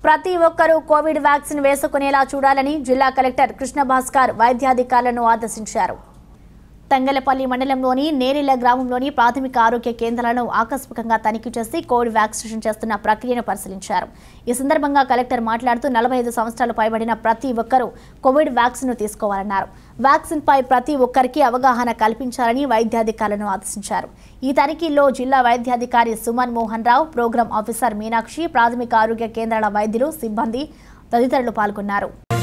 ప్రతి ఒక్కరూ Covid vaccine వేసుకునేలా చూడాలని జిల్లా కలెక్టర్ కృష్ణ భాస్కర్ వైద్యాధికారులను ఆదేశించారు తంగలపల్లి మండలంలోని నేరిల గ్రామంలోని ప్రాథమిక ఆరోగ్య కేంద్రాలను ఆకస్మికంగా తనిఖీ చేసి కోవిడ్ వ్యాక్సినేషన్ చేస్తున్న ప్రక్రియను పరిశీలించారు ఈ సందర్భంగా కలెక్టర్ మాట్లాడుతూ నలభై ఐదు సంవత్సరాలు పైబడిన ప్రతి ఒక్కరూ కోవిడ్ వ్యాక్సిన్ తీసుకోవాలన్నారు వ్యాక్సిన్ పై ప్రతి ఒక్కరికి అవగాహన కల్పించాలని వైద్యాధికారులను ఆదేశించారు ఈ తనిఖీల్లో జిల్లా వైద్యాధికారి సుమన్ మోహన్ రావు ప్రోగ్రాం ఆఫీసర్ మీనాక్షి ప్రాథమిక ఆరోగ్య కేంద్రాల వైద్యులు సిబ్బంది తదితరులు పాల్గొన్నారు